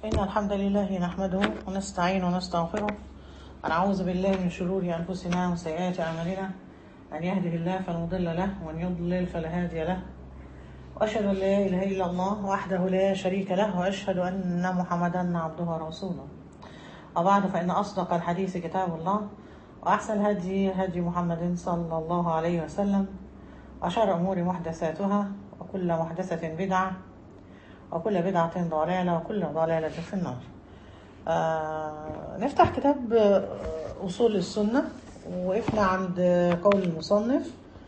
إن الحمد لله نحمده ونستعين ونستغفره ونعوذ بالله من شرور أنفسنا وسيئات أعمالنا من يهده الله فلا مضل له ومن يضلل فلا هادي له وأشهد أن لا إله إلا الله وحده لا شريك له وأشهد أن محمدا عبده ورسوله وبعد فإن أصدق الحديث كتاب الله وأحسن الهدي هدي محمد صلى الله عليه وسلم وشر الأمور محدثاتها وكل محدثة بدعة وكل بدعة ضلالة وكل ضلالة في النار آه نفتح كتاب آه، أصول السنة وقفنا عند قول المصنف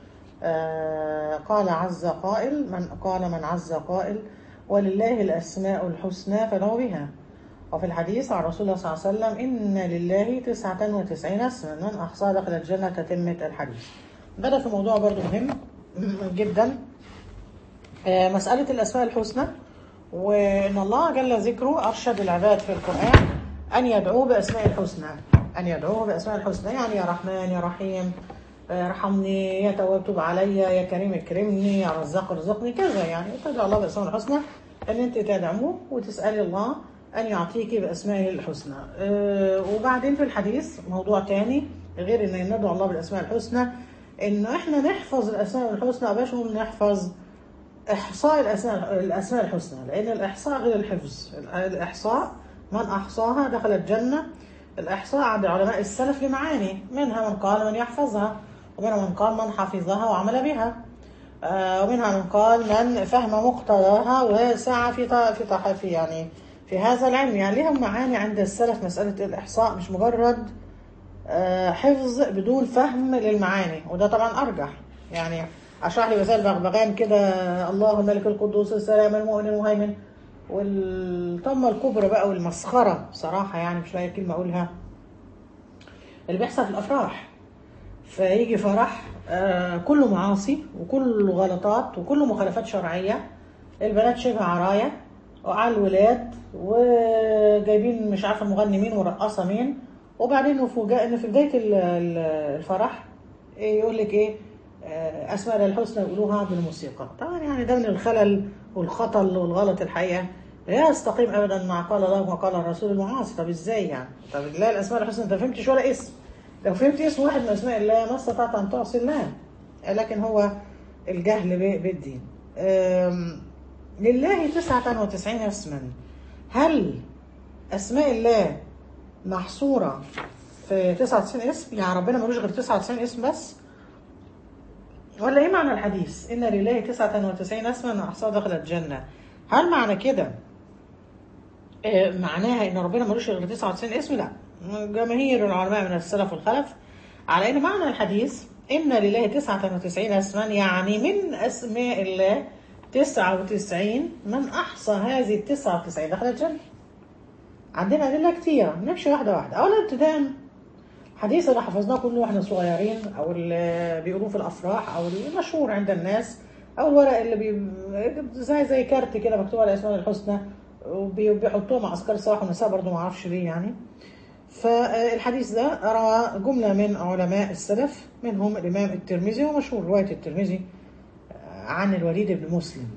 آه قال عز قائل من قال من عز قائل ولله الأسماء الحسنى فدعوا بها وفي الحديث عن رسول الله صلى الله عليه وسلم إن لله تسعة وتسعين اسما من أحصى دخل الجنة تتمة الحديث بدأ في موضوع برضو مهم جدا آه، مسألة الأسماء الحسنى وإن الله جل ذكره أرشد العباد في القرآن أن يدعوه بأسماء الحسنى أن يدعوه بأسماء الحسنى يعني يا رحمن يا رحيم آه، ارحمني يا تواب تب علي يا كريم اكرمني يا رزاق ارزقني كذا يعني تدعو الله بأسماء الحسنى أن أنت تدعوه وتسألي الله أن يعطيك بأسمائه الحسنى آه، وبعدين في الحديث موضوع تاني غير أن ندعو الله بالأسماء الحسنى إنه إحنا نحفظ الأسماء الحسنى أباش نحفظ إحصاء الأسماء الأسماء الحسنى لأن الإحصاء غير الحفظ الإحصاء من أحصاها دخل الجنة الإحصاء عند علماء السلف لمعاني منها من قال من يحفظها ومنها من قال من حفظها وعمل بها آه، ومنها من قال من فهم مقتضاها وسعى في ط- في ط- في يعني في هذا العلم يعني لهم معاني عند السلف مسألة الإحصاء مش مجرد آه، حفظ بدون فهم للمعاني وده طبعا أرجح يعني أشرح لي مثال بغبغان كده الله الملك القدوس السلام المؤمن المهيمن والطمة الكبرى بقى والمسخرة بصراحة يعني مش لاقي كلمة أقولها اللي بيحصل في الأفراح فيجي فرح آه، كله معاصي وكله غلطات وكله مخالفات شرعية البنات شبه عرايا وعلى الولاد وجايبين مش عارفه المغني مين ورقصه مين وبعدين وفوجئ ان في بدايه ال- ال- الفرح إيه يقول لك ايه آه، اسماء الله الحسنى يقولوها بالموسيقى طبعا يعني ده من الخلل والخطل والغلط الحقيقه لا يستقيم ابدا مع قال الله وما قال الرسول المعاصي طب ازاي يعني طب لا الاسماء الحسنى انت ما فهمتش ولا اسم لو فهمت اسم واحد من اسماء الله ما استطعت ان تعصي الله لكن هو الجهل ب- بالدين أم، لله تسعة وتسعين اسما هل اسماء الله محصورة في 99 اسم يعني ربنا ملوش غير 99 اسم بس ولا ايه معنى الحديث ان لله 99 اسما احصاها دخل الجنة هل معنى كده آه، معناها ان ربنا ملوش غير 99 اسم لا جماهير العلماء من السلف والخلف على ان معنى الحديث ان لله 99 اسما يعني من اسماء الله 99 من احصى هذه ال 99 دخل الجنه عندنا ادله كتير نمشي واحده واحده اولا ابتداء حديث اللي حفظناه كله واحنا صغيرين او اللي بيقولوه في الافراح او المشهور عند الناس او الورق اللي بي... زي زي كارت كده مكتوب على الاسماء الحسنى وبيحطوه مع اذكار الصباح والمساء برضه ما اعرفش ليه يعني فالحديث ده روى جمله من علماء السلف منهم الامام الترمذي ومشهور روايه الترمذي عن الوليد بن مسلم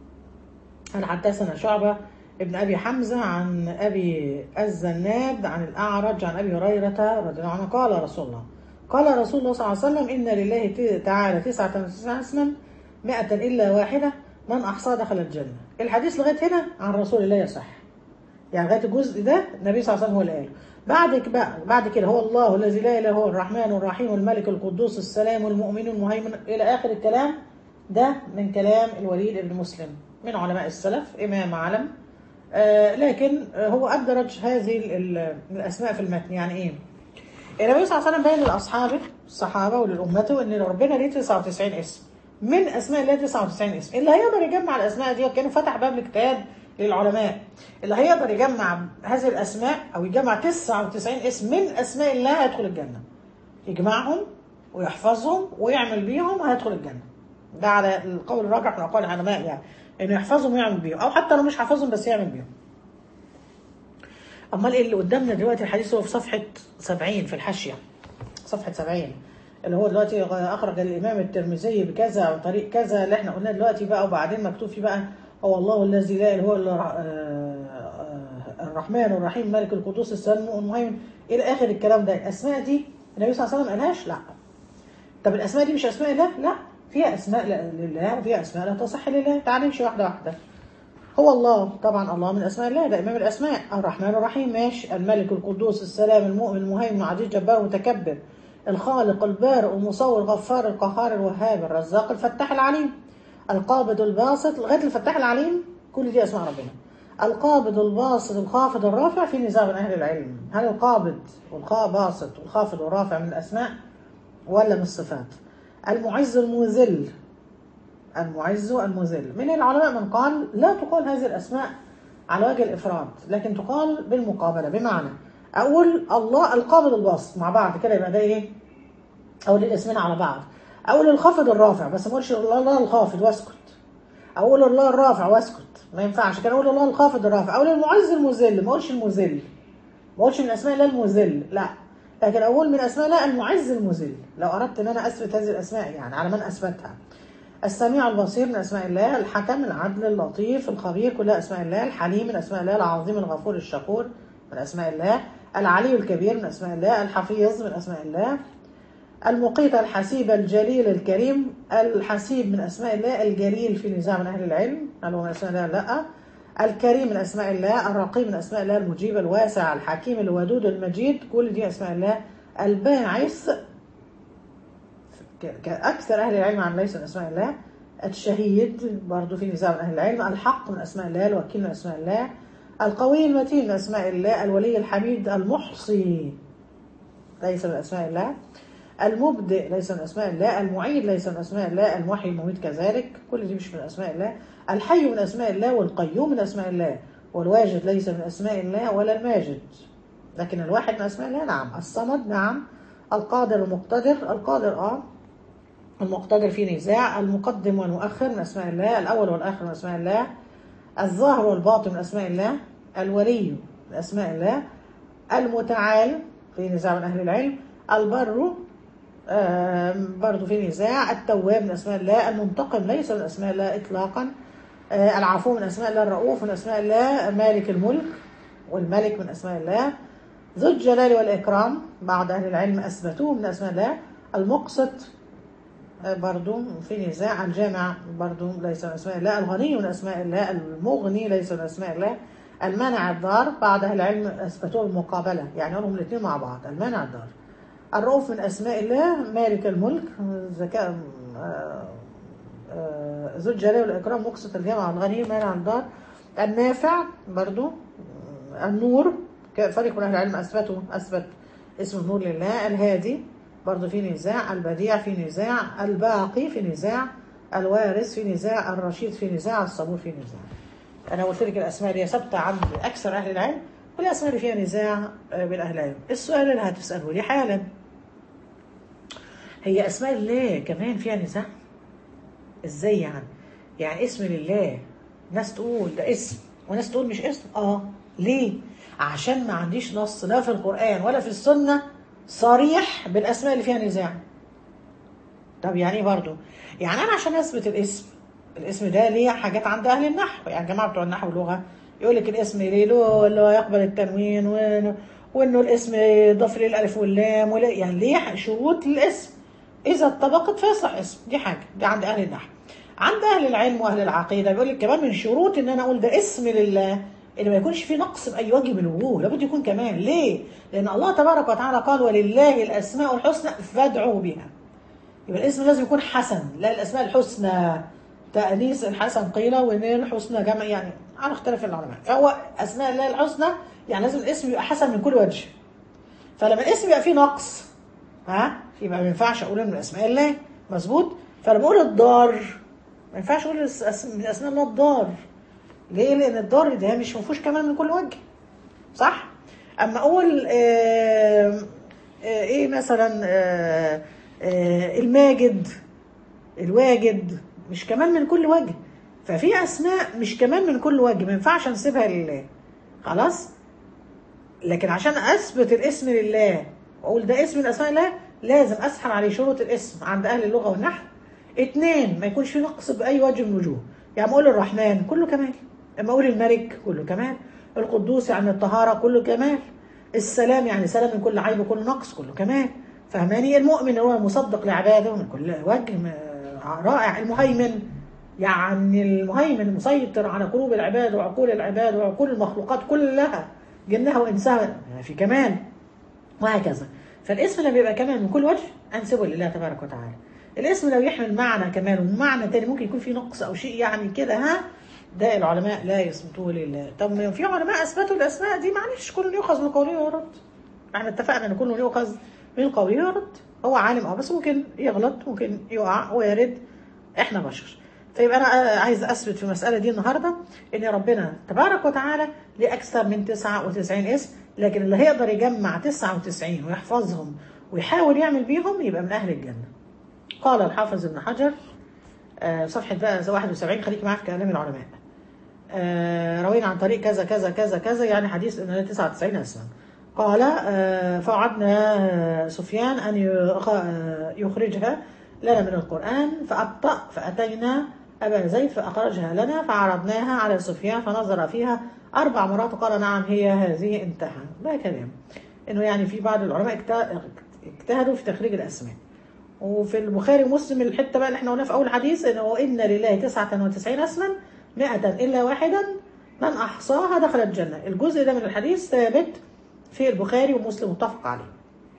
عن حدثنا شعبة ابن أبي حمزة عن أبي الزناد عن الأعرج عن أبي هريرة رضي الله عنه قال رسول الله قال رسول الله صلى الله عليه وسلم إن لله ت- تعالى تسعة وتسعين اسما مائة إلا واحدة من أحصى دخل الجنة الحديث لغاية هنا عن رسول الله يصح يعني لغايه الجزء ده النبي صلى الله عليه وسلم هو اللي قاله بعد ك- بقى بعد كده هو الله الذي لا اله هو الرحمن الرحيم الملك القدوس السلام المؤمن المهيمن الى اخر الكلام ده من كلام الوليد بن مسلم من علماء السلف امام علم آه لكن آه هو ادرج هذه ال- ال- الاسماء في المتن يعني ايه النبي صلى الله عليه وسلم بين لاصحابه الصحابه ولامته ان ربنا ليه 99 اسم من اسماء الله 99 اسم اللي هيقدر يجمع الاسماء دي كان فتح باب الاجتهاد للعلماء اللي هيقدر يجمع هذه الاسماء او يجمع 99 اسم من اسماء الله هيدخل الجنه يجمعهم ويحفظهم ويعمل بيهم هيدخل الجنه ده على القول الراجح من اقوال العلماء يعني انه يحفظهم ويعمل بيهم او حتى لو مش حافظهم بس يعمل بيهم امال ايه اللي قدامنا دلوقتي الحديث هو في صفحه 70 في الحاشيه صفحه 70 اللي هو دلوقتي اخرج الامام الترمذي بكذا عن طريق كذا اللي احنا قلناه دلوقتي بقى وبعدين مكتوب فيه بقى هو الله الذي لا اله هو الرحمن الرحيم ملك القدوس السلام المهيمن الى اخر الكلام ده الاسماء دي النبي صلى الله عليه وسلم قالهاش لا طب الاسماء دي مش اسماء الله لا فيها اسماء لله وفيها اسماء لا تصح لله تعالى نمشي واحده واحده هو الله طبعا الله من اسماء الله ده امام الاسماء الرحمن الرحيم ماشي الملك القدوس السلام المؤمن المهيمن العزيز جبار متكبر الخالق البارئ المصور الغفار القهار الوهاب الرزاق الفتاح العليم القابض الباسط لغايه الفتاح العليم كل دي اسماء ربنا القابض الباسط الخافض الرافع في نزاع بين اهل العلم هل القابض والباسط والخافض والرافع من الاسماء ولا من الصفات المعز المذل المعز المذل من العلماء من قال لا تقال هذه الاسماء على وجه الافراد لكن تقال بالمقابله بمعنى اقول الله القابض الباسط مع بعض كده يبقى ده ايه اقول الاسمين على بعض اقول الخافض الرافع بس ما اقولش الله الخافض واسكت اقول الله الرافع واسكت ما ينفعش كان اقول الله الخافض الرافع اقول المعز المذل ما اقولش المذل ما اقولش من اسماء الله المذل لا لكن اقول من اسماء الله المعز المذل لو اردت ان انا اثبت هذه الاسماء يعني على من اثبتها السميع البصير من اسماء الله الحكم العدل اللطيف الخبير كلها اسماء الله الحليم من اسماء الله العظيم الغفور الشكور من اسماء الله العلي الكبير من اسماء الله الحفيظ من اسماء الله المقيت الحسيب الجليل الكريم الحسيب من اسماء الله الجليل في نزاع من اهل العلم هل هو من اسماء الله لا الكريم من اسماء الله الرقيب من اسماء الله المجيب الواسع الحكيم الودود المجيد كل دي اسماء الله الباعث كأكثر أهل العلم عن ليس من أسماء الله الشهيد برضو في نزاع من أهل العلم الحق من أسماء الله الوكيل من أسماء الله القوي المتين من أسماء الله الولي الحميد المحصي ليس من أسماء الله المبدئ ليس من أسماء الله المعيد ليس من أسماء الله المحيي المميت كذلك كل دي مش من أسماء الله الحي من أسماء الله والقيوم من أسماء الله والواجد ليس من أسماء الله ولا الماجد لكن الواحد من أسماء الله نعم الصمد نعم القادر المقتدر القادر اه المقتدر في نزاع المقدم والمؤخر من أسماء الله الأول والآخر من أسماء الله الظاهر والباطن من أسماء الله الولي من أسماء الله المتعال في نزاع من أهل العلم البر برضو في نزاع التواب من أسماء الله المنتقم ليس من أسماء الله إطلاقا العفو من أسماء الله الرؤوف من أسماء الله مالك الملك والملك من أسماء الله ذو الجلال والإكرام بعض أهل العلم أثبتوه من أسماء الله المقسط برضو في نزاع الجامع برضو ليس من أسماء الله الغني من أسماء الله المغني ليس من أسماء الله المانع الضار بعض أهل العلم أثبتوه المقابلة يعني هم الاثنين مع بعض المانع الضار الرؤوف من أسماء الله مالك الملك ذكاء ذو الجلال والإكرام مقسط الجامع الغني مانع الضار النافع برضو النور فريق من أهل العلم أثبتوا أثبت اسم النور لله الهادي برضه في نزاع البديع في نزاع الباقي في نزاع الوارث في نزاع الرشيد في نزاع الصبور في نزاع انا قلت لك الاسماء اللي ثابته عند اكثر اهل العلم والاسماء اللي فيها نزاع بين اهل العلم السؤال اللي هتساله لي حالا هي اسماء الله كمان فيها نزاع ازاي يعني يعني اسم لله ناس تقول ده اسم وناس تقول مش اسم اه ليه عشان ما عنديش نص لا في القران ولا في السنه صريح بالاسماء اللي فيها نزاع طب يعني ايه برضه يعني انا عشان اثبت الاسم الاسم ده ليه حاجات عند اهل النحو يعني الجماعه بتوع النحو واللغه يقول لك الاسم ليه له اللي هو يقبل التنوين وانه, وإنه الاسم يضاف ليه الالف واللام ولا يعني ليه شروط للاسم اذا اتطبقت فيصح اسم دي حاجه دي عند اهل النحو عند اهل العلم واهل العقيده بيقول لك كمان من شروط ان انا اقول ده اسم لله ان ما يكونش فيه نقص باي وجه من الوجوه لابد يكون كمان ليه لان الله تبارك وتعالى قال ولله الاسماء الحسنى فادعوا بها يبقى الاسم لازم يكون حسن لا الاسماء الحسنى تانيث الحسن قيل وان الحسنى جمع يعني على اختلاف العلماء فهو اسماء الله الحسنى يعني لازم الاسم يبقى حسن من كل وجه فلما الاسم يبقى فيه نقص ها يبقى ما ينفعش اقول من اسماء الله مظبوط فلما اقول الضار ما ينفعش اقول من اسماء الله الضار ليه؟ لأن الضار ده مش مفهوش كمان من كل وجه صح؟ أما أقول آآ آآ إيه مثلا آآ الماجد الواجد مش كمان من كل وجه ففي أسماء مش كمان من كل وجه ما ينفعش أنسبها لله خلاص؟ لكن عشان أثبت الاسم لله وأقول ده اسم من أسماء الله لازم أسحب عليه شروط الاسم عند أهل اللغة والنحو اتنين ما يكونش في نقص بأي وجه من الوجوه يعني أقول الرحمن كله كمال اما اقول الملك كله كمان القدوس يعني الطهاره كله كمال السلام يعني سلام من كل عيب وكل نقص كله كمال فهماني المؤمن هو المصدق لعباده من كل وجه م- رائع المهيمن يعني المهيمن المسيطر على قلوب العباد وعقول العباد وعقول المخلوقات كلها جنها وانسها في كمال وهكذا فالاسم لما بيبقى كمال من كل وجه انسبه لله تبارك وتعالى الاسم لو يحمل معنى كمال ومعنى تاني ممكن يكون فيه نقص او شيء يعني كده ها ده العلماء لا يثبتوه لله طب ما في علماء اثبتوا الاسماء دي معلش كل يؤخذ من قوله ويرد احنا اتفقنا ان كل يؤخذ من قوله ويرد هو عالم اه بس ممكن يغلط ممكن يقع ويرد احنا بشر فيبقى انا عايز اثبت في المساله دي النهارده ان ربنا تبارك وتعالى ليه اكثر من 99 اسم لكن اللي هيقدر يجمع 99 ويحفظهم ويحاول يعمل بيهم يبقى من اهل الجنه قال الحافظ ابن حجر آه، صفحه بقى 71 خليك معايا في كلام العلماء آه، روينا عن طريق كذا كذا كذا كذا يعني حديث ان له 99 اسما قال آه، فوعدنا آه، سفيان ان يخ- آه، يخرجها لنا من القران فابطا فاتينا ابا زيد فاخرجها لنا فعرضناها على سفيان فنظر فيها اربع مرات قال نعم هي هذه انتهى ده كلام انه يعني في بعض العلماء اجت- اجتهدوا في تخريج الاسماء وفي البخاري ومسلم الحته بقى اللي احنا قلناها في اول حديث انه ان لله 99 اسما 100 الا واحدا من احصاها دخل الجنه الجزء ده من الحديث ثابت في البخاري ومسلم متفق عليه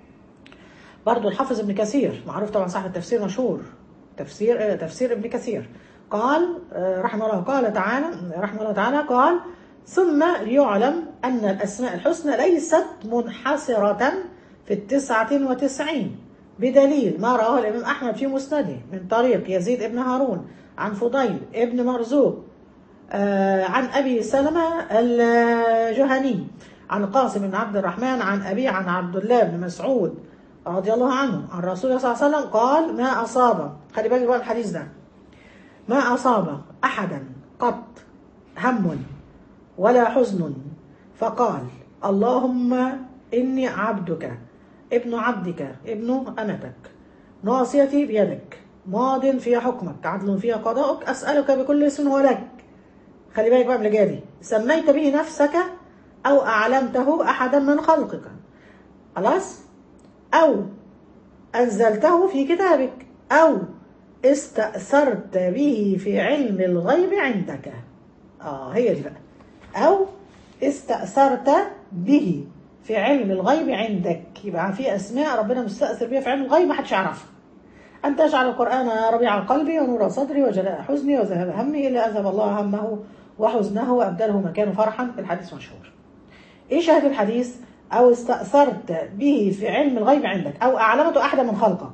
برضه الحافظ ابن كثير معروف طبعا صاحب التفسير مشهور تفسير آه، تفسير ابن كثير قال آه، رحمه الله قال تعالى رحمه الله تعالى قال ثم ليعلم أن الأسماء الحسنى ليست منحصرة في التسعة وتسعين بدليل ما رواه الإمام أحمد في مسنده من طريق يزيد بن هارون عن فضيل ابن مرزوق آه، عن أبي سلمة الجهني عن قاسم بن عبد الرحمن عن أبي عن عبد الله بن مسعود رضي الله عنه عن رسول الله صلى الله عليه وسلم قال ما أصاب خلي بالك بقى الحديث ده ما أصاب أحدا قط هم ولا حزن فقال اللهم إني عبدك ابن عبدك ابن أمتك ناصيتي بيدك ماض في حكمك عدل في قضاءك أسألك بكل اسم هو لك خلي بالك بقى من اللي جاي دي سميت به نفسك أو أعلمته أحدا من خلقك خلاص أو أنزلته في كتابك أو استأثرت به في علم الغيب عندك آه هي دي بقى أو استأثرت به في علم الغيب عندك يبقى في أسماء ربنا مستأثر بها في علم الغيب ما حدش يعرفها أن تجعل القرآن ربيع قلبي ونور صدري وجلاء حزني وذهاب همي إلا أذهب الله همه وحزنه وأبدله مكانه فرحا الحديث مشهور إيه شاهد الحديث أو استأثرت به في علم الغيب عندك أو أعلمته أحدا من خلقك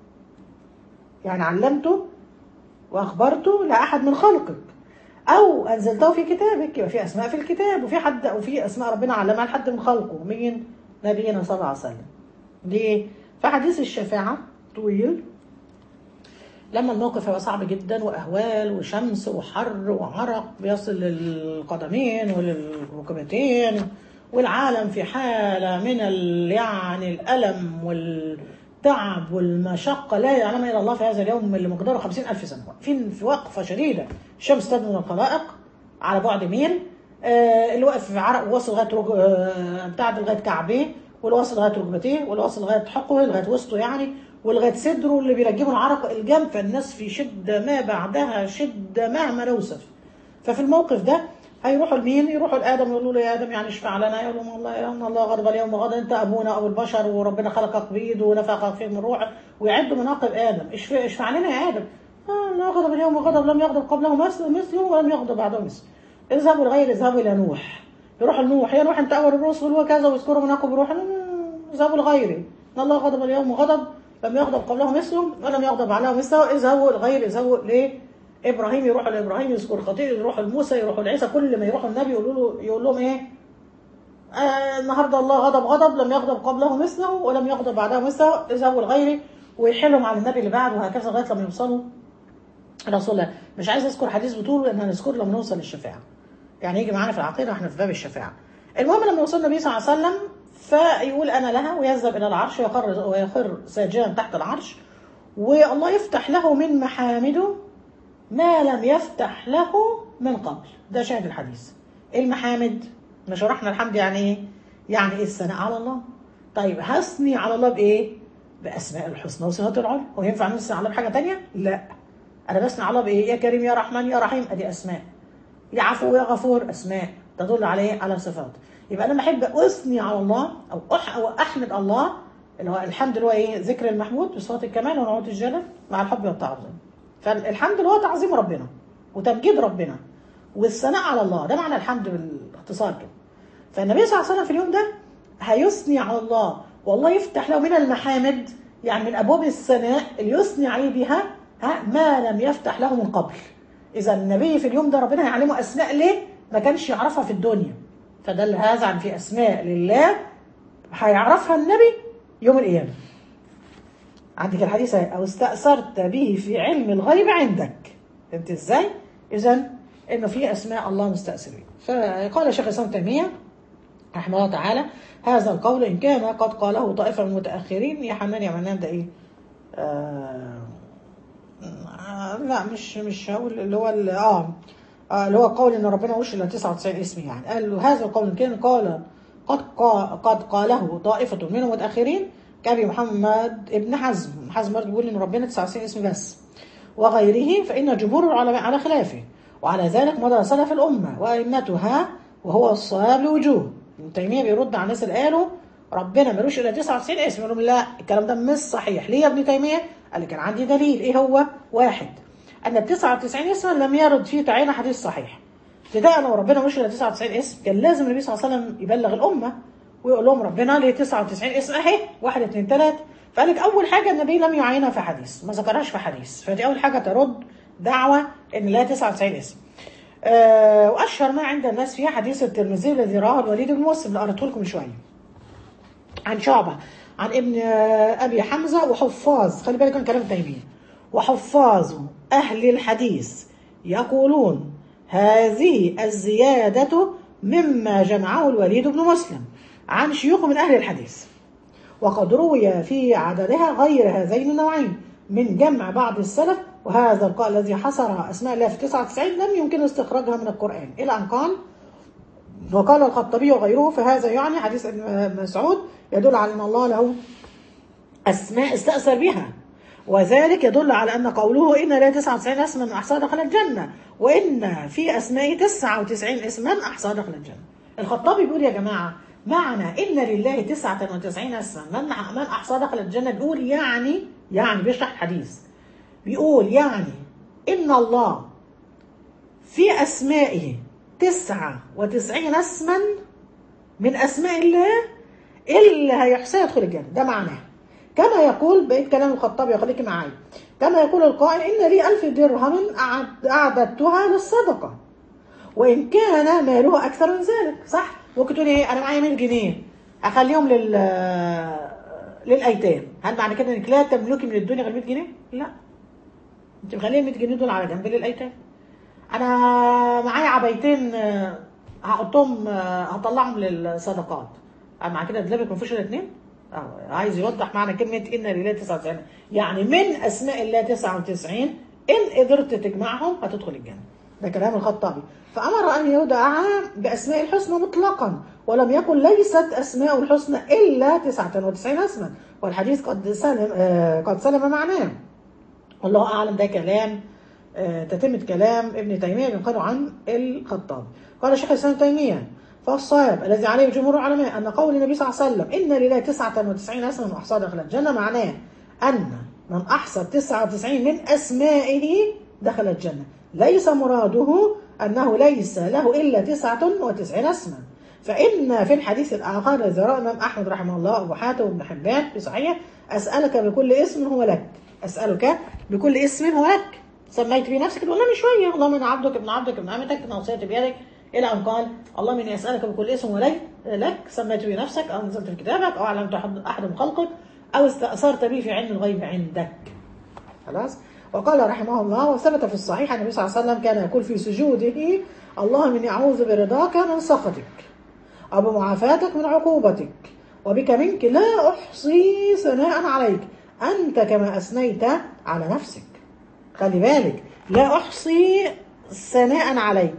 يعني علمته وأخبرته لأحد من خلقك أو أنزلته في كتابك يبقى في أسماء في الكتاب وفي حد وفي أسماء ربنا علمها لحد من خلقه مين نبينا صلى الله عليه وسلم ليه؟ فحديث الشفاعة طويل لما الموقف هيبقى صعب جدا واهوال وشمس وحر وعرق بيصل للقدمين وللركبتين والعالم في حاله من ال يعني الالم والتعب والمشقه لا يعلمها الا الله في هذا اليوم اللي مقداره خمسين الف سنه واقفين في وقفه شديده الشمس تدنو من الخلائق على بعد ميل آه اللي واقف في عرق واصل لغايه رج... آه بتاع ده لغايه كعبيه واللي واصل لغايه ركبتيه واللي واصل لغايه حقه لغايه وسطه يعني ولغايه صدره اللي بيرجموا العرق الجام فالناس في شده ما بعدها شده مهما نوصف ففي الموقف ده هيروحوا لمين؟ يروحوا لادم يقولوا له يا ادم يعني اشفع لنا يقول لهم والله يا ان الله غضب اليوم غضب انت ابونا ابو البشر وربنا خلقك بايده ونفخ فيه من روحه ويعدوا مناقب ادم اشفع, اشفع لنا يا ادم آه لا غضب اليوم غضب لم يغضب قبله مثل مثله ولم يغضب بعده مثله اذهبوا لغير اذهبوا الى نوح يروحوا لنوح يا نوح انت اول الرسل وكذا واذكروا مناقب روح اذهبوا لغيري ان الله غضب اليوم غضب لم يغضب قبله مثله ولم يغضب عليه مثله اذهبوا الغير اذهبوا ليه ابراهيم يروحوا لابراهيم يذكر خطير يروحوا لموسى يروحوا لعيسى كل ما يروحوا النبي يقولوا له يقول لهم ايه آه النهارده الله غضب غضب لم يغضب قبله مثله ولم يغضب بعده مثله اذهبوا لغيري ويحلهم على النبي اللي بعده وهكذا لغايه لما يوصلوا رسول الله مش عايز اذكر حديث بطول لان هنذكر لما نوصل للشفاعه يعني يجي معانا في العقيده واحنا في باب الشفاعه المهم لما وصل النبي صلى الله عليه وسلم فيقول انا لها ويذهب الى العرش ويخر ويخر ساجدا تحت العرش والله يفتح له من محامده ما لم يفتح له من قبل ده شاهد الحديث المحامد احنا شرحنا الحمد يعني ايه يعني ايه الثناء على الله طيب هثني على الله بايه باسماء الحسنى وصفات العلى هو ينفع نثني على الله بحاجه تانية لا انا بثني على الله بايه يا كريم يا رحمن يا رحيم ادي اسماء يا عفو يا غفور اسماء تدل عليه على صفات يبقى انا بحب اثني على الله او أح او احمد الله اللي هو الحمد اللي هو ايه ذكر المحمود بصفات الكمال ونعوت الجلال مع الحب والتعظيم فالحمد اللي هو تعظيم ربنا وتمجيد ربنا والثناء على الله ده معنى الحمد بالاختصار كده فالنبي صلى الله عليه وسلم في اليوم ده هيثني على الله والله يفتح له من المحامد يعني من ابواب الثناء اللي يثني عليه بها ها ما لم يفتح له من قبل اذا النبي في اليوم ده ربنا هيعلمه اسماء ليه ما كانش يعرفها في الدنيا فدل هذا عن في اسماء لله هيعرفها النبي يوم القيامه عندك الحديث او استأثرت به في علم الغيب عندك انت ازاي اذا انه في اسماء الله مستأثر بها فقال شيخ الاسلام تيميه رحمه الله تعالى هذا القول ان كان قد قاله طائفه من المتاخرين يا حنان يا منان ده ايه آه آه لا مش مش هقول اللي هو ال- اه آه، اللي هو قول ان ربنا وش الا 99 اسم يعني قال له هذا القول ان كان قال قد قا- قد قاله طائفه من المتاخرين كابي محمد ابن حزم حزم برضه بيقول ان ربنا 99 اسم بس وغيره فان جمهور العلماء على خلافه وعلى ذلك مضى سلف الامه وائمتها وهو الصواب لوجوه ابن تيميه بيرد على الناس اللي قالوا ربنا ملوش الا 99 اسم يقول لهم لا الكلام ده مش صحيح ليه يا ابن تيميه؟ قال لي كان عندي دليل ايه هو؟ واحد ان ال 99 اسما لم يرد فيه تعيين حديث صحيح ابتداء لو ربنا مش الا 99 اسم كان لازم النبي صلى الله عليه وسلم يبلغ الامه ويقول لهم ربنا ليه 99 اسم اهي واحد اثنين ثلاث فقال لك اول حاجه النبي لم يعينها في حديث ما ذكرهاش في حديث فدي اول حاجه ترد دعوه ان لا 99 اسم آه واشهر ما عند الناس فيها حديث الترمذي الذي رواه الوليد بن مسلم اللي قرأته لكم شويه عن شعبة عن ابن آه، أبي حمزة وحفاظ خلي بالك من كلام تيمية وحفاظ أهل الحديث يقولون هذه الزيادة مما جمعه الوليد بن مسلم عن شيوخ من أهل الحديث وقد روي في عددها غير هذين النوعين من جمع بعض السلف وهذا القائل الذي حصر أسماء الله في 99 لم يمكن استخراجها من القرآن إلى أن قال وقال الخطبي وغيره فهذا يعني حديث ابن مسعود يدل على ان الله له اسماء استاثر بها وذلك يدل على ان قوله ان لا 99 اسما احصى دخل الجنه وان في اسماء 99 اسما احصى دخل الجنه. الخطابي بيقول يا جماعه معنى ان لله 99 اسما من من احصى دخل الجنه بيقول يعني يعني بيشرح الحديث بيقول يعني ان الله في أسمائه تسعة وتسعين اسما من أسماء الله اللي هيحصيها يدخل الجنة ده معناه كما يقول بقيت كلام الخطابي خليكي معايا كما يقول القائل إن لي ألف درهم أعد- أعددتها للصدقة وإن كان ماله أكثر من ذلك صح ممكن تقولي إيه أنا معايا 100 جنيه أخليهم لل للأيتام هل معنى كده إنك لا تملكي من الدنيا غير 100 جنيه؟ لا أنت مخليه 100 جنيه دول على جنب للأيتام انا معايا عبايتين آه، هحطهم آه، هطلعهم للصدقات أه، مع كده دلوقتي ما فيش الا اثنين اه عايز يوضح معنى كلمه ان لله 99 يعني من اسماء الله 99 ان قدرت تجمعهم هتدخل الجنه ده كلام الخطابي فامر ان يدعى باسماء الحسنى مطلقا ولم يقل ليست اسماء الحسنى الا 99 اسما والحديث قد سلم آه قد سلم معناه والله اعلم ده كلام آه، تتمة كلام ابن تيمية ينقل عن الخطاب قال شيخ الإسلام تيمية فالصواب الذي عليه جمهور العلماء أن قول النبي صلى الله عليه وسلم إن لله 99 اسما وأحصى دخل الجنة معناه أن من أحصى 99 من أسمائه دخل الجنة ليس مراده أنه ليس له إلا 99 اسما فإن في الحديث الآخر الذي رواه الإمام أحمد رحمه الله أبو حاتم وابن حبان في صحيح أسألك بكل اسم هو لك أسألك بكل اسم هو لك سميت به نفسك تقول من شويه اللهم انا عبدك ابن عبدك ابن امتك ناصيتي بيدك الى ان قال اللهم اني اسالك بكل اسم ولك لك سميت به نفسك او نزلت في كتابك او علمت أحد- احد من خلقك او استاثرت به في علم الغيب عندك خلاص وقال رحمه الله وثبت في الصحيح ان النبي صلى الله عليه وسلم كان يقول في سجوده اللهم اني اعوذ برضاك من سخطك او بمعافاتك من عقوبتك وبك منك لا احصي ثناء عليك انت كما اثنيت على نفسك خلي بالك لا احصي ثناء عليك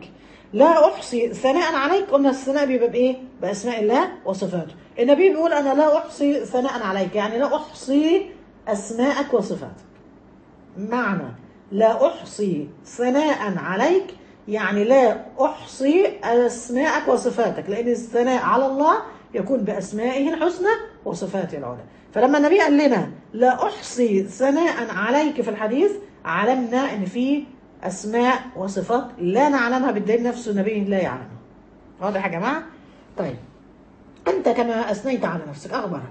لا احصي ثناء عليك قلنا الثناء بيبقى بايه باسماء الله وصفاته النبي بيقول انا لا احصي ثناء عليك يعني لا احصي اسماءك وصفاتك معنى لا احصي ثناء عليك يعني لا احصي اسماءك وصفاتك لان الثناء على الله يكون باسمائه الحسنى وصفاته العلى فلما النبي قال لنا لا احصي ثناء عليك في الحديث علمنا ان في اسماء وصفات لا نعلمها بالدليل نفسه النبي لا يعلمها واضح يا جماعه طيب انت كما اثنيت على نفسك اخبر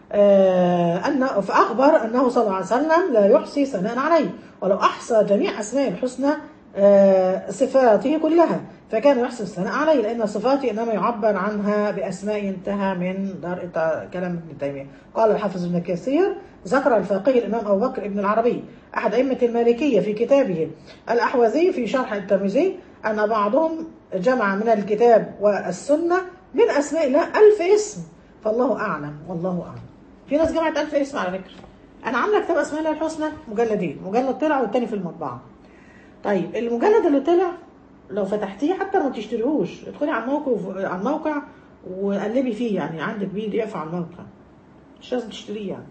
آه أن فأخبر أنه صلى الله عليه وسلم لا يحصي ثناء عليه ولو أحصى جميع أسماء الحسنى آه صفاته كلها فكان يحصي الثناء عليه لأن صفاته إنما يعبر عنها بأسماء انتهى من دار كلام ابن تيمية قال الحافظ ابن كثير ذكر الفقيه الإمام أبو بكر ابن العربي أحد أئمة المالكية في كتابه الأحوذي في شرح الترمذي أن بعضهم جمع من الكتاب والسنة من أسماء الله ألف اسم فالله أعلم والله أعلم في ناس جمعت ألف اسم على فكرة أنا عاملة كتاب أسماء الله الحسنى مجلدين مجلد طلع والتاني في المطبعة طيب المجلد اللي طلع لو فتحتيه حتى ما تشتريهوش ادخلي على الموقع على الموقع وقلبي فيه يعني عندك بي دي اف على الموقع مش لازم تشتريه يعني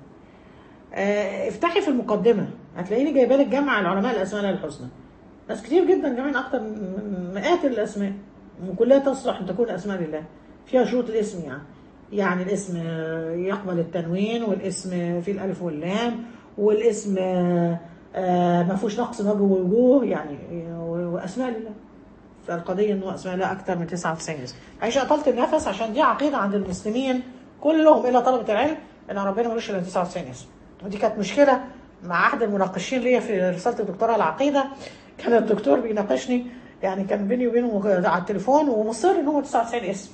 اه افتحي في المقدمة هتلاقيني جايبه لك جمع العلماء الأسماء الله الحسنى ناس كتير جدا جمعين أكتر من مئات الأسماء وكلها تصلح أن تكون أسماء لله فيها شروط الاسم يعني يعني الاسم يقبل التنوين والاسم فيه الألف واللام والاسم ما فيهوش نقص وجه ووجوه يعني وأسماء لله فالقضية إنه أسماء الله أكثر من 99 اسم عايشة أطلت النفس عشان دي عقيدة عند المسلمين كلهم إلا طلبة العلم إن ربنا ملوش إلا 99 اسم ودي كانت مشكلة مع أحد المناقشين ليا في رسالة الدكتوراه العقيدة كان الدكتور بيناقشني يعني كان بيني وبينه على التليفون ومصر إن هو 99 اسم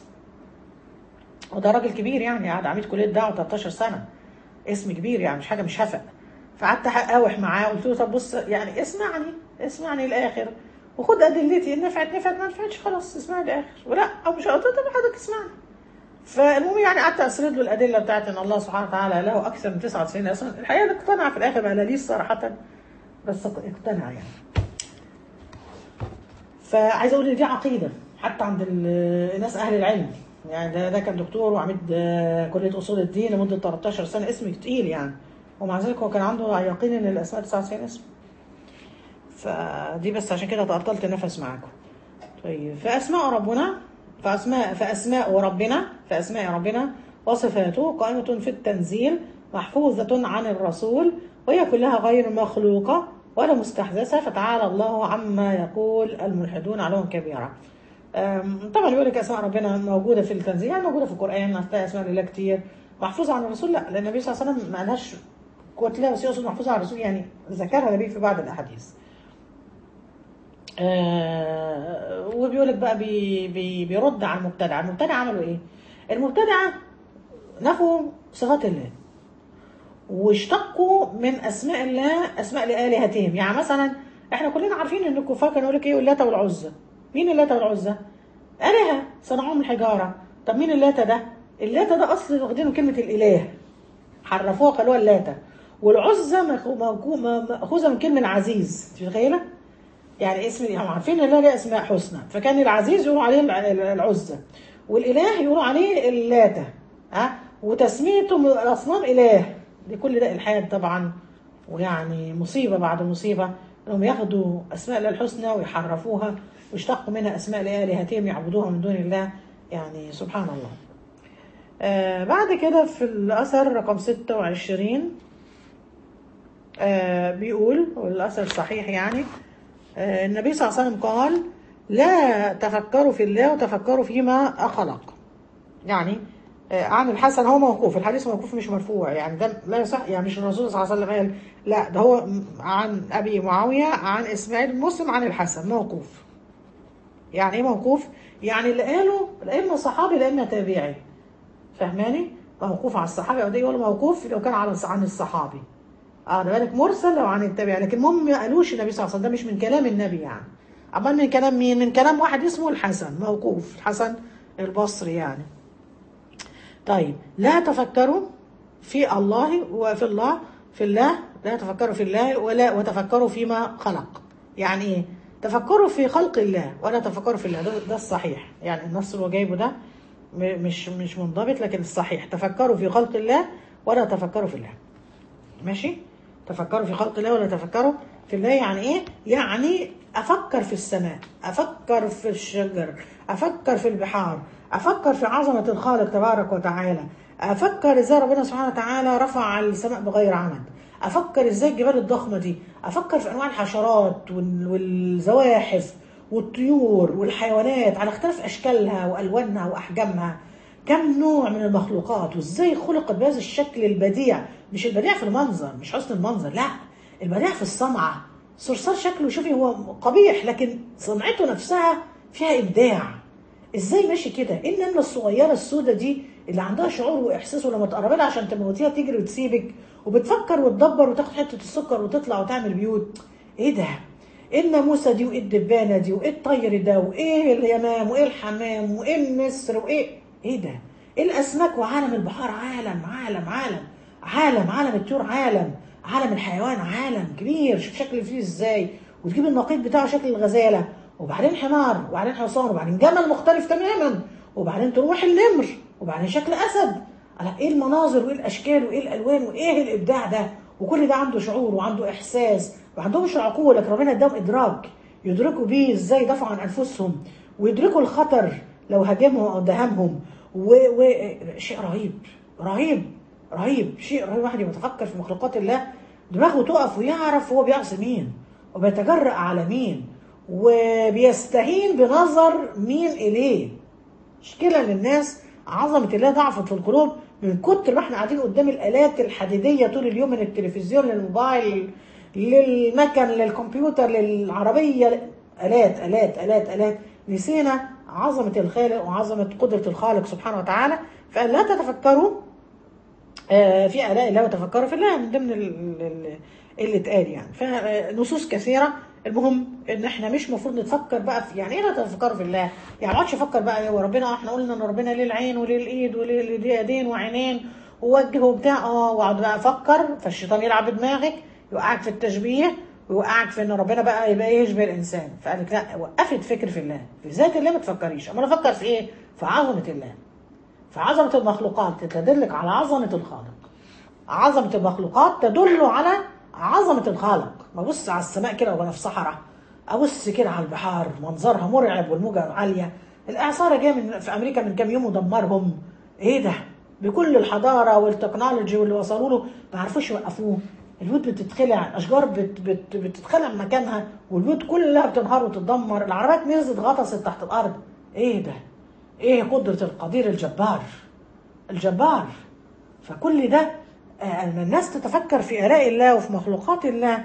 وده راجل كبير يعني قاعد عميد كليه دعوه 13 سنه اسم كبير يعني مش حاجه مش هفق فقعدت اقاوح معاه قلت له طب بص يعني اسمعني اسمعني الاخر وخد ادلتي ان نفعت نفعت ما نفعتش خلاص اسمعني الاخر ولا او مش قلت له طب حضرتك اسمعني فالمهم يعني قعدت اسرد له الادله بتاعت ان الله سبحانه وتعالى له اكثر من 99 اسم الحقيقه اقتنع في الاخر ما قاليش صراحه بس اقتنع يعني فعايز اقول ان دي عقيده حتى عند الناس اهل العلم يعني ده, ده كان دكتور وعميد كليه اصول الدين لمده 13 سنه اسم تقيل يعني ومع ذلك هو كان عنده يقين ان الاسماء 99 اسم فدي بس عشان كده تعطلت النفس معاكم طيب فاسماء ربنا فاسماء فاسماء ربنا فاسماء ربنا وصفاته قائمه في التنزيل محفوظه عن الرسول وهي كلها غير مخلوقه ولا مستحدثه فتعالى الله عما يقول الملحدون علوا كبيرا طبعا يقول لك اسماء ربنا موجوده في التنزيل يعني موجوده في القران هتلاقي اسماء لله كتير محفوظه عن الرسول لا لان النبي صلى الله عليه وسلم ما قالهاش كتله بس يقصد محفوظه عن الرسول يعني ذكرها النبي في بعض الاحاديث. آه وبيقول لك بقى بي بي بيرد على المبتدع، المبتدع عملوا ايه؟ المبتدعه نفوا صفات الله واشتقوا من اسماء الله اسماء لالهتهم، يعني مثلا احنا كلنا عارفين ان الكفار كانوا يقول لك ايه اللات والعزى مين اللات والعزى؟ آلهة صنعوهم من الحجارة طب مين اللاتة ده؟ اللاتة ده أصل واخدينه كلمة الإله حرفوها قالوها اللاتة والعزى مأخوذة من كلمة العزيز أنت متخيلة؟ يعني اسم هم عارفين ان الله ليه اسماء حسنى فكان العزيز يقولوا عليه العزى والاله يقولوا عليه اللاتة ها وتسميتهم الاصنام اله دي كل ده الحاد طبعا ويعني مصيبه بعد مصيبه انهم ياخدوا اسماء الله الحسنى ويحرفوها واشتقوا منها اسماء لالهتهم يعبدوها من دون الله يعني سبحان الله آه بعد كده في الاثر رقم 26 آه بيقول والاثر صحيح يعني آه النبي صلى الله عليه وسلم قال لا تفكروا في الله وتفكروا فيما خلق يعني آه عن الحسن هو موقوف الحديث موقوف مش مرفوع يعني ده لا يصح يعني مش الرسول صلى الله عليه وسلم قال لا ده هو عن ابي معاويه عن اسماعيل بن مسلم عن الحسن موقوف يعني ايه موقوف يعني اللي قاله لا اما صحابي لا اما تابعي فاهماني موقوف على الصحابي او ده يقول موقوف لو كان على عن الصحابي اه ده بالك مرسل لو عن التابعي لكن المهم ما قالوش النبي صلى الله عليه وسلم ده مش من كلام النبي يعني امال من كلام مين من كلام واحد اسمه الحسن موقوف الحسن البصري يعني طيب لا تفكروا في الله وفي الله في الله لا تفكروا في الله ولا وتفكروا فيما خلق يعني ايه تفكروا في خلق الله ولا تفكروا في الله ده, ده الصحيح يعني النص اللي هو جايبه ده م- مش مش منضبط لكن الصحيح تفكروا في خلق الله ولا تفكروا في الله ماشي تفكروا في خلق الله ولا تفكروا في الله يعني ايه يعني افكر في السماء افكر في الشجر افكر في البحار افكر في عظمه الخالق تبارك وتعالى افكر ازاي ربنا سبحانه وتعالى رفع السماء بغير عمد افكر ازاي الجبال الضخمه دي افكر في انواع الحشرات وال- والزواحف والطيور والحيوانات على اختلاف اشكالها والوانها واحجامها كم نوع من المخلوقات وازاي خلقت بهذا الشكل البديع مش البديع في المنظر مش حسن المنظر لا البديع في الصنعة صرصار شكله شوفي هو قبيح لكن صنعته نفسها فيها إبداع ازاي ماشي كده ايه النملة الصغيرة السودة دي اللي عندها شعور واحساس ولما تقربي لها عشان تموتيها تجري وتسيبك وبتفكر وتدبر وتاخد حتة السكر وتطلع وتعمل بيوت ايه ده ايه الناموسة دي وايه الدبانة دي وايه الطير ده وايه اليمام وايه الحمام وايه النسر وايه ايه ده ايه الاسماك وعالم البحار عالم عالم عالم عالم عالم الطيور عالم عالم الحيوان عالم كبير شوف شكل فيه ازاي وتجيب النقيض بتاعه شكل الغزاله وبعدين حمار وبعدين حصان وبعدين جمل مختلف تماما وبعدين تروح النمر وبعدين شكل اسد على ايه المناظر وايه الاشكال وايه الالوان وايه الابداع ده وكل ده عنده شعور وعنده احساس وعندهمش العقول لكن ربنا اداهم ادراك يدركوا بيه ازاي دفعوا عن انفسهم ويدركوا الخطر لو هاجمهم او دهمهم وشيء رهيب رهيب رهيب شيء رهيب واحد يتفكر في مخلوقات الله دماغه تقف ويعرف هو بيعصي مين وبيتجرأ على مين وبيستهين بنظر مين إليه مشكلة للناس عظمة الله ضعفت في القلوب من كتر ما احنا قاعدين قدام الآلات الحديدية طول اليوم من التلفزيون للموبايل للمكن للكمبيوتر للعربية آلات آلات آلات آلات نسينا عظمة الخالق وعظمة قدرة الخالق سبحانه وتعالى فقال لا تتفكروا آه، في آلاء الله وتفكروا في الله من ضمن ال- ال- اللي اتقال يعني فنصوص كثيرة المهم ان احنا مش المفروض نتفكر بقى في يعني ايه لا تتفكروا في الله يعني ما اقعدش افكر بقى ايه وربنا احنا قلنا ان ربنا ليه العين وليه الايد وليه ليه يدين وعينين ووجه وبتاع اه واقعد بقى افكر فالشيطان يلعب بدماغك يوقعك في التشبيه ويوقعك في ان ربنا بقى يبقى ايه يشبه الانسان فقال لك لا وقفي تفكر في الله في ذات الله ما تفكريش امال افكر في ايه في عظمه الله في عظمه المخلوقات تدلك على عظمه الخالق عظمة المخلوقات تدل على عظمة الخالق ببص على السماء كده وانا في صحراء ابص كده على البحار منظرها مرعب والموجة عالية الاعصار جاي من في امريكا من كام يوم ودمرهم ايه ده بكل الحضارة والتكنولوجي واللي وصلوا له ما عرفوش يوقفوه البيوت بتتخلع الاشجار بت بت بتتخلع من مكانها والبيوت كلها بتنهار وتتدمر العربيات نزلت غطست تحت الارض ايه ده ايه قدرة القدير الجبار الجبار فكل ده آه، ان الناس تتفكر في الاء الله وفي مخلوقات الله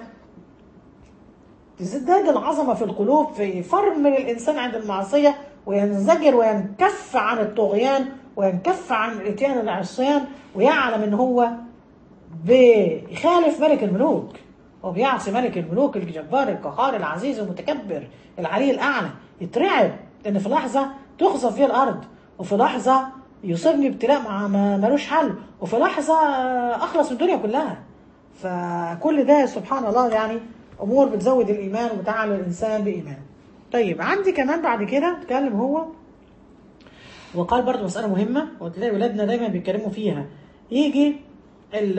تزداد العظمه في القلوب في فرم الانسان عند المعصيه وينزجر وينكف عن الطغيان وينكف عن الاتيان العصيان ويعلم ان هو بيخالف ملك الملوك وبيعصي ملك الملوك الجبار القهار العزيز المتكبر العلي الاعلى يترعب ان في لحظه تخسف فيها الارض وفي لحظه يصيبني ابتلاء مع ما ملوش حل وفي لحظه اخلص من الدنيا كلها فكل ده سبحان الله يعني امور بتزود الايمان وبتعلى الانسان بايمان طيب عندي كمان بعد كده اتكلم هو وقال برضو مسألة مهمة وتلاقي ولادنا دايما بيتكلموا فيها يجي ال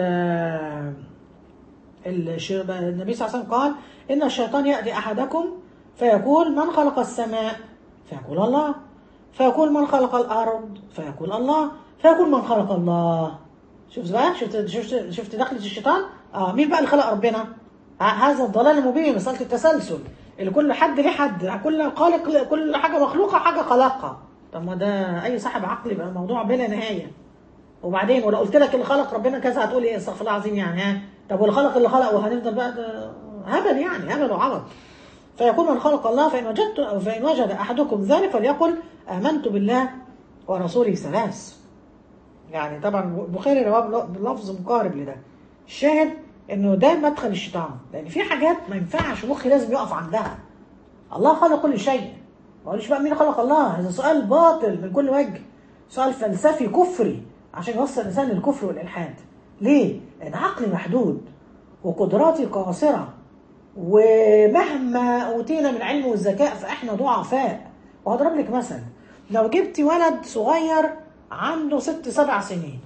الش- النبي صلى الله عليه وسلم قال إن الشيطان يأتي أحدكم فيقول من خلق السماء فيقول الله فيقول من خلق الأرض فيقول الله فيقول من خلق الله شوف بقى شفت شفت شفت دخلة الشيطان اه مين بقى اللي خلق ربنا ه- هذا الضلال المبين مسألة التسلسل اللي كل حد ليه حد كل خالق كل حاجة مخلوقة حاجة خلقها طب ما ده أي صاحب عقل يبقى الموضوع بلا نهاية وبعدين ولو قلت لك اللي خلق ربنا كذا هتقول ايه استغفر الله العظيم يعني ها طب واللي خلق اللي خلق وهنفضل بقى ده هبل يعني هبل وعبط فيقول من خلق الله فإن وجدت أو فإن وجد أحدكم ذلك فليقل آمنت بالله ورسوله ثلاث يعني طبعا البخاري رواه بلفظ مقارب لده الشاهد انه ده مدخل الشيطان لان في حاجات ما ينفعش مخي لازم يقف عندها الله خلق كل شيء ما اقولش بقى مين خلق الله هذا سؤال باطل من كل وجه سؤال فلسفي كفري عشان يوصل الانسان للكفر والالحاد ليه؟ لان عقلي محدود وقدراتي قاصره ومهما اوتينا من علم والذكاء فاحنا ضعفاء وهضرب لك مثل لو جبتي ولد صغير عنده ست سبع سنين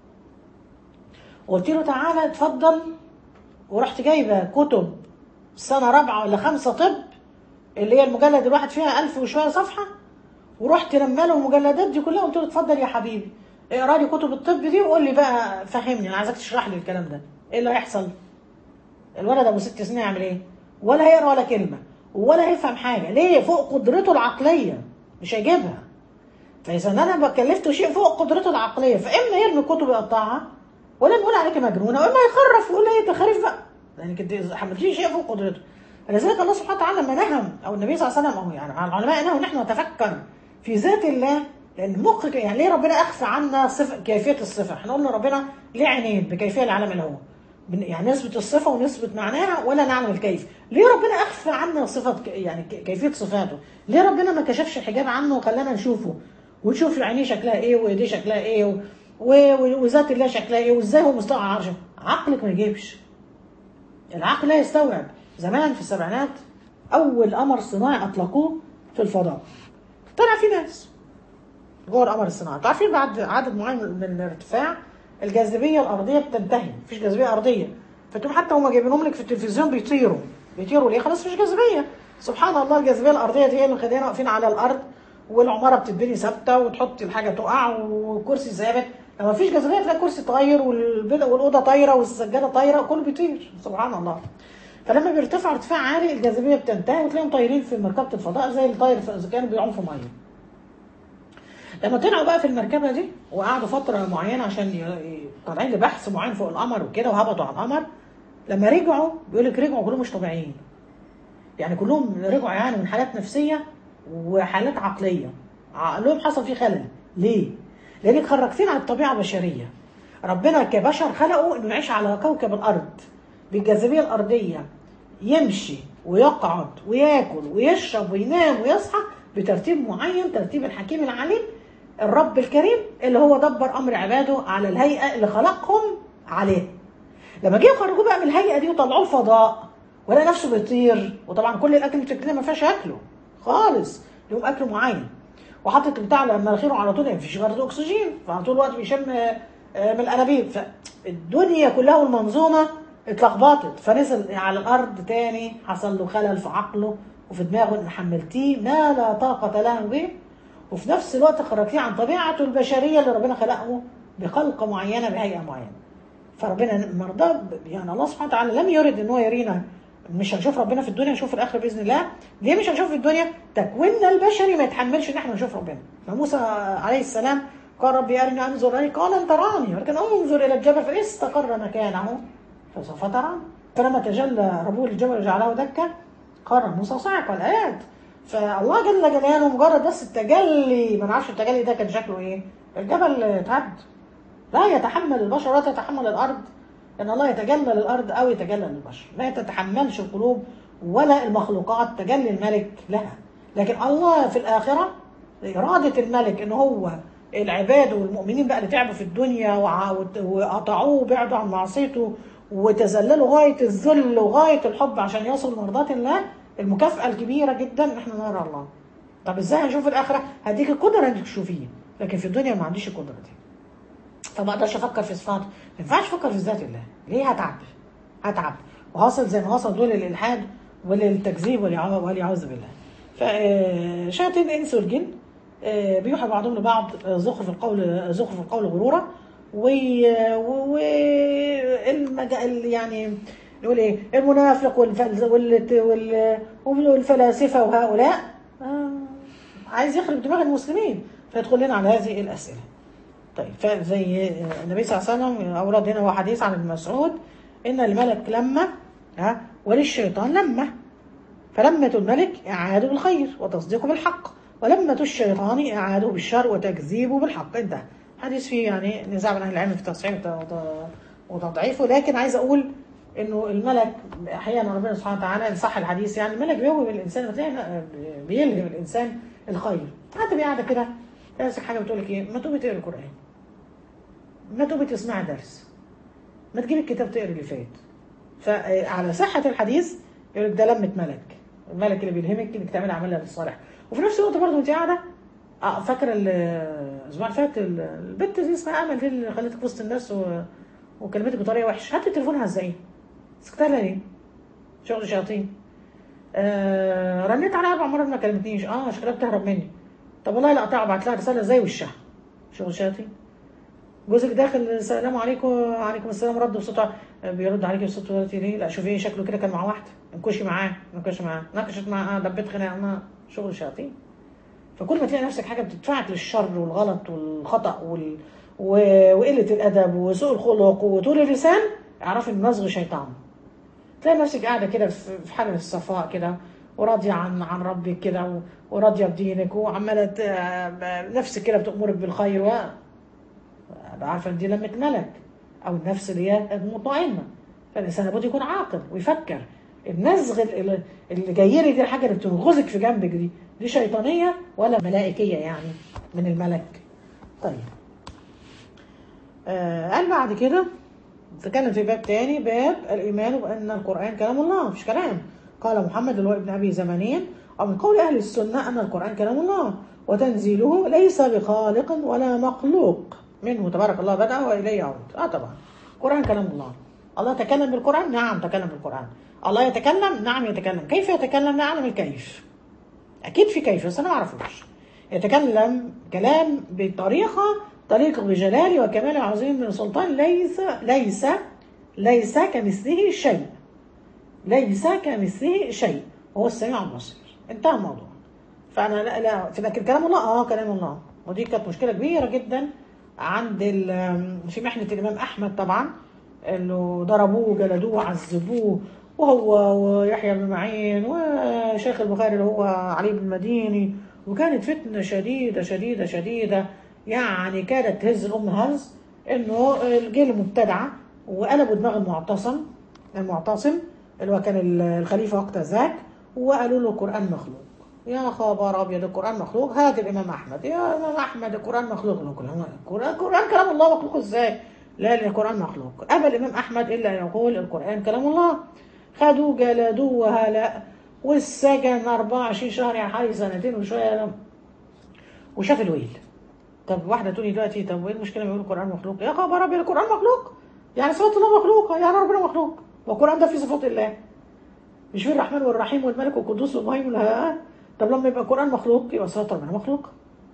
وقلت له تعالى اتفضل ورحت جايبه كتب سنه رابعه ولا خمسه طب اللي هي المجلد الواحد فيها ألف وشويه صفحه ورحت لما له المجلدات دي كلها قلت له اتفضل يا حبيبي اقرا لي كتب الطب دي وقول لي بقى فهمني انا عايزك تشرح لي الكلام ده ايه اللي هيحصل؟ الولد ابو ست سنين يعمل ايه؟ ولا هيقرا ولا كلمه ولا هيفهم حاجه ليه؟ فوق قدرته العقليه مش هيجيبها فاذا انا بكلفته شيء فوق قدرته العقليه فاما يرمي الكتب يقطعها ولا نقول عليك مجنونه واما يخرف ويقول ايه تخاريف بقى لانك انت حملتيه شيء فوق قدرته فلذلك الله سبحانه وتعالى لما نهى او النبي صلى الله عليه وسلم او يعني على العلماء نهوا ان احنا نتفكر في ذات الله لان المخ يعني ليه ربنا اخفى عنا صفه كيفيه الصفه احنا قلنا ربنا ليه عينين بكيفيه العالم اللي هو يعني نثبت الصفه ونثبت معناها ولا نعلم الكيف ليه ربنا اخفى عنا صفه يعني كيفيه صفاته ليه ربنا ما كشفش الحجاب عنه وخلانا نشوفه ونشوف عينيه شكلها ايه وايديه شكلها ايه و... و... وذات الله شكلها ايه وازاي هو مستوى عرشه عقلك ما يجيبش العقل لا يستوعب زمان في السبعينات اول قمر صناعي اطلقوه في الفضاء طلع في ناس جوه القمر الصناعي عارفين بعد عدد معين من الارتفاع الجاذبيه الارضيه بتنتهي مفيش جاذبيه ارضيه فتقوم حتى هم جايبينهم لك في التلفزيون بيطيروا بيطيروا ليه خلاص مفيش جاذبيه سبحان الله الجاذبيه الارضيه دي هي اللي مخلينا واقفين على الارض والعماره بتتبني ثابته وتحط الحاجه تقع والكرسي ثابت لما مفيش جاذبيه تلاقي الكرسي طاير والاوضه طايره والسجاده طايره كله بيطير سبحان الله فلما بيرتفع ارتفاع عالي الجاذبيه بتنتهي وتلاقيهم طايرين في مركبه الفضاء زي الطاير اذا كانوا بيعوموا في ميه لما طلعوا بقى في المركبه دي وقعدوا فتره معينه عشان طالعين لبحث معين فوق القمر وكده وهبطوا على القمر لما رجعوا بيقول لك رجعوا كلهم مش طبيعيين يعني كلهم رجعوا يعني من حالات نفسيه وحالات عقليه عقلهم حصل فيه خلل ليه؟ لانك خرجتين عن الطبيعه البشريه ربنا كبشر خلقوا انه يعيش على كوكب الارض بالجاذبيه الارضيه يمشي ويقعد وياكل ويشرب وينام ويصحى بترتيب معين ترتيب الحكيم العليم الرب الكريم اللي هو دبر امر عباده على الهيئه اللي خلقهم عليه لما جه يخرجوه بقى من الهيئه دي وطلعوه الفضاء ولقى نفسه بيطير وطبعا كل الاكل اللي بتاكليه ما فيهاش اكله خالص لهم اكل معين وحاطط بتاع على مناخيره على طول ما فيش غير اكسجين فعلى طول الوقت بيشم من الانابيب فالدنيا كلها والمنظومه اتلخبطت فنزل على الارض تاني حصل له خلل في عقله وفي دماغه ان حملتيه ما لا طاقه له به وفي نفس الوقت خرجتيه عن طبيعته البشريه اللي ربنا خلقه بخلقه معينه بهيئه معينه فربنا مرضى يعني الله سبحانه وتعالى لم يرد ان هو يرينا مش هنشوف ربنا في الدنيا نشوف في الاخره باذن الله ليه مش هنشوف في الدنيا تكويننا البشري ما يتحملش ان احنا نشوف ربنا فموسى عليه السلام قال ربي ارني انظر اليك قال ان تراني ولكن انظر الى الجبل فاستقر مكانه فسوف تراني فلما تجلى ربه للجبل وجعله دكا قرر موسى صاعقا الايات فالله جل جلاله مجرد بس التجلي ما نعرفش التجلي ده كان شكله ايه الجبل اتهد لا يتحمل البشر ولا تتحمل الارض ان الله يتجلى للارض او يتجلى للبشر لا تتحملش القلوب ولا المخلوقات تجلي الملك لها لكن الله في الاخره اراده الملك ان هو العباد والمؤمنين بقى اللي تعبوا في الدنيا وقطعوه وبعدوا عن معصيته وتذللوا غايه الذل وغايه الحب عشان يوصلوا لمرضات الله المكافاه الكبيره جدا ان احنا نرى الله طب ازاي هنشوف الاخره هديك القدره انك تشوفيه لكن في الدنيا ما عنديش القدره دي فما اقدرش افكر في صفاته ما ينفعش افكر في ذات الله ليه هتعب هتعب وهوصل زي ما وصل دول للالحاد وللتكذيب والعياذ بالله فشياطين الانس والجن بيوحى بعضهم لبعض زخرف القول زخرف القول غرورا و و يعني نقول ايه المنافق والفلز وال... والفلاسفه وهؤلاء آه عايز يخرب دماغ المسلمين فيدخل لنا على هذه الاسئله طيب فزي النبي صلى الله عليه وسلم اورد هنا هو حديث عن ابن مسعود ان الملك لما ها وللشيطان لما فلمة الملك اعاده بالخير وتصديقه بالحق ولمة الشيطان اعاده بالشر وتكذيبه بالحق انتهى حديث فيه يعني نزاع بين اهل العلم في تصحيح وتضعيفه لكن عايز اقول انه الملك احيانا ربنا سبحانه وتعالى ان صح الحديث يعني الملك بيوهم الانسان بيلهم الانسان الخير حتى قاعده كده تمسك حاجه بتقول لك ايه ما تقومي تقري القران ما تقومي تسمعي درس ما تجيبي الكتاب تقري اللي فات فعلى صحه الحديث يقول لك ده لمة ملك الملك اللي بيلهمك انك تعملي اعمال الصالح وفي نفس الوقت برضه وانت قاعده اه فاكره ال- الاسبوع اللي فات ال- البنت دي اسمها امل دي اللي خلتك في وسط الناس و... وكلمتك بطريقه وحشه هات تليفونها ازاي؟ سكتها لها ليه؟ شغل شياطين آه رنيت عليها اربع مرات ما كلمتنيش اه شكلها بتهرب مني طب والله لا اقطع ابعت لها رساله زي وشها شغل شياطين جوزك داخل السلام عليكم وعليكم السلام رد بصوته بيرد عليكي بصوت ولدتي ليه؟ لا شوفي شكله كده كان مع واحده انكشي معاه انكشي معاه نكشت معاه دبت خناقه ما شغل شياطين فكل ما تلاقي نفسك حاجه بتدفعك للشر والغلط والخطا وال... و... وقله الادب وسوء الخلق وطول اللسان اعرفي ان نزغ شيطان تلاقي نفسك قاعده كده في في حاله الصفاء كده وراضيه عن عن ربك كده و- وراضيه بدينك وعماله ت- آه، نفسك كده بتامرك بالخير و أبقى عارفه ان دي لمه ملك او النفس اللي هي المطمئنه فالانسان لابد يكون عاقل ويفكر النزغ اللي اللي جاي لي دي الحاجه اللي بتنغزك في جنبك دي دي شيطانيه ولا ملائكيه يعني من الملك طيب آه قال بعد كده تكلم في باب تاني باب الايمان بان القران كلام الله مش كلام قال محمد اللي هو ابن ابي زمانين او من قول اهل السنه ان القران كلام الله وتنزيله ليس بخالق ولا مخلوق منه تبارك الله بدا واليه يعود اه طبعا القران كلام الله الله تكلم بالقران نعم تكلم بالقران الله يتكلم نعم يتكلم كيف يتكلم لا اعلم الكيف اكيد في كيف بس انا ما اعرفوش يتكلم كلام بطريقه تليق بجلاله وكماله عظيم من سلطان ليس ليس ليس كمثله شيء ليس كمثله شيء هو السميع البصير انتهى الموضوع فانا لا لا في لكن كلام الله اه كلام الله ودي كانت مشكله كبيره جدا عند ال- في محنه الامام احمد طبعا انه ضربوه وجلدوه وعذبوه وهو ويحيى بن معين وشيخ البخاري اللي هو علي بن المديني وكانت فتنه شديده شديده شديده يعني كادت تهز الام هز انه جه المبتدعه وقلبوا دماغ المعتصم المعتصم اللي هو كان الخليفه وقت ذاك وقالوا له القران مخلوق يا خبر ابيض القران مخلوق هات الامام احمد يا امام احمد القران مخلوق له القران القران كلام الله مخلوق ازاي لا لا القران مخلوق ابى الامام احمد الا ان يقول القران كلام الله خدوه جلدوه وهلا والسجن 24 شهر يعني حوالي سنتين وشويه وشاف الويل طب واحده تقولي دلوقتي طب وايه المشكله ما يقول القران مخلوق يا خبر ابيض القران مخلوق يعني صفات الله مخلوقه يعني ربنا مخلوق والقران ده فيه صفات الله مش فيه الرحمن والرحيم والملك والقدوس والمهيمن والها طب لما يبقى القران مخلوق يبقى صفات ربنا مخلوق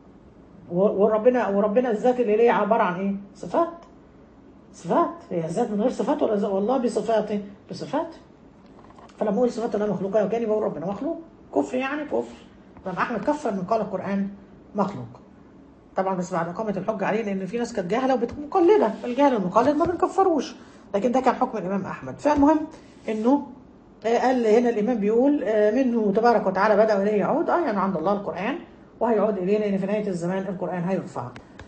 وربنا وربنا الذات الالهيه عباره عن ايه؟ صفات صفات هي الذات من غير صفات ولا ذات والله بصفاته بصفات فلما اقول صفات الله مخلوقه وكاني بقول ربنا مخلوق كفر يعني كفر طب احمد كفر من قال القران مخلوق طبعا بس بعد اقامه الحجه عليه لان في ناس كانت جاهله ومقلده الجاهل المقلد ما بنكفروش لكن ده كان حكم الامام احمد فالمهم انه قال هنا الامام بيقول منه تبارك وتعالى بدا واليه يعود اه يعني عند الله القران وهيعود اليه لان في نهايه الزمان القران هيرفع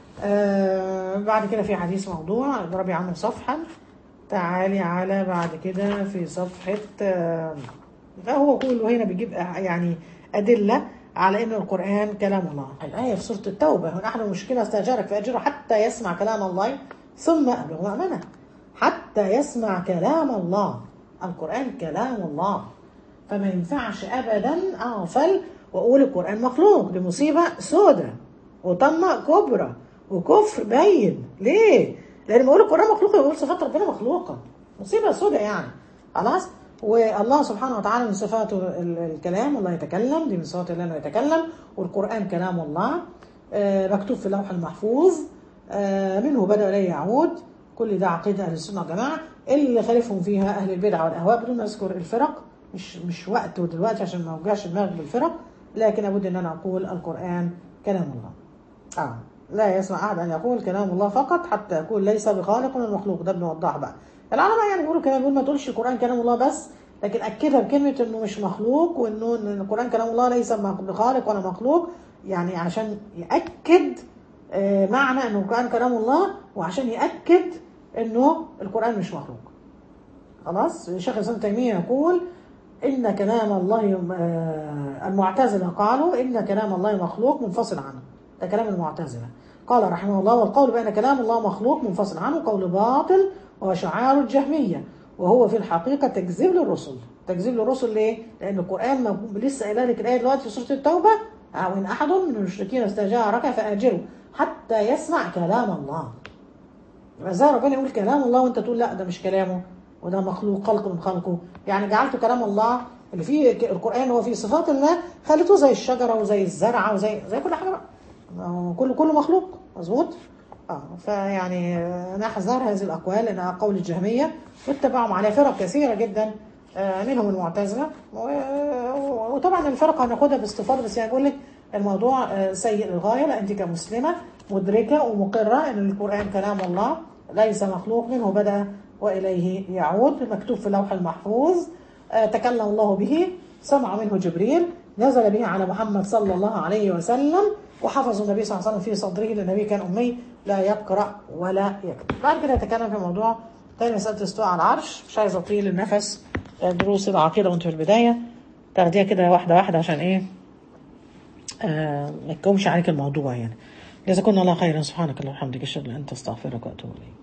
آه بعد كده في حديث موضوع اضربي عنه صفحا تعالي على بعد كده في صفحه آه هو كله هنا بيجيب يعني ادله على ان القران كلام الله الايه في سوره التوبه ونحن المشكله استاجرك فاجره حتى يسمع كلام الله ثم ابلغ مأمنه حتى يسمع كلام الله القران كلام الله فما ينفعش ابدا اغفل واقول القران مخلوق دي مصيبه سودة وطمه كبرى وكفر باين ليه؟ لان بقول القران مخلوق يقول صفات ربنا مخلوقه مصيبه سودة يعني خلاص والله سبحانه وتعالى من صفاته الكلام الله يتكلم دي من صفات الله انه يتكلم والقران كلام الله مكتوب في اللوح المحفوظ منه بدا اليه يعود كل ده عقيده اهل السنه والجماعه اللي خالفهم فيها اهل البدع والاهواء بدون ما اذكر الفرق مش مش وقت دلوقتي عشان ما اوجعش دماغي بالفرق لكن لابد ان انا اقول القران كلام الله اه لا يسمع احد ان يقول كلام الله فقط حتى يقول ليس بخالق ولا مخلوق ده بنوضح بقى العلماء يعني بيقولوا كمان بيقول ما تقولش القران كلام الله بس لكن اكدها بكلمه انه مش مخلوق وانه ان القران كلام الله ليس بخالق ولا مخلوق يعني عشان ياكد معنى انه القران كلام الله وعشان ياكد انه القران مش مخلوق خلاص الشيخ الاسلام تيميه يقول ان كلام الله المعتزله قالوا ان كلام الله مخلوق منفصل عنه ده كلام المعتزله قال رحمه الله والقول بان كلام الله مخلوق منفصل عنه قول باطل وشعار الجهميه وهو في الحقيقه تكذيب للرسل تكذيب للرسل ليه؟ لان القران ما- لسه قايله لك الايه دلوقتي في سوره التوبه او ان احد من المشركين استجارك فاجره حتى يسمع كلام الله يبقى ازاي ربنا يقول كلام الله وانت تقول لا ده مش كلامه وده مخلوق خلق من خلقه يعني جعلت كلام الله اللي فيه ك- القران هو فيه صفات الله خليته زي الشجره وزي الزرعه وزي زي كل حاجه بقى ما هو كله كله مخلوق مظبوط اه فيعني آه، نحذر هذه الاقوال لانها قول الجهميه واتبعهم على فرق كثيره جدا آه، منهم المعتزله و- وطبعا الفرق هناخدها باستفاضه بس يعني بقول لك الموضوع آه، سيء للغايه لان انت كمسلمه مدركه ومقره ان القران كلام الله ليس مخلوق منه بدا واليه يعود مكتوب في اللوح المحفوظ آه، تكلم الله به سمع منه جبريل نزل به على محمد صلى الله عليه وسلم وحفظ النبي صلى الله عليه وسلم في صدره لان النبي كان امي لا يقرا ولا يكتب بعد كده نتكلم في موضوع تاني مساله الاستواء على العرش مش عايزه اطيل النفس آه، دروس العقيده وانت في البدايه تاخديها كده واحده واحده عشان ايه آه ما يكومش عليك الموضوع يعني جزاكم الله خيرا سبحانك اللهم وبحمدك اشهد ان لا اله الا انت استغفرك واتوب اليك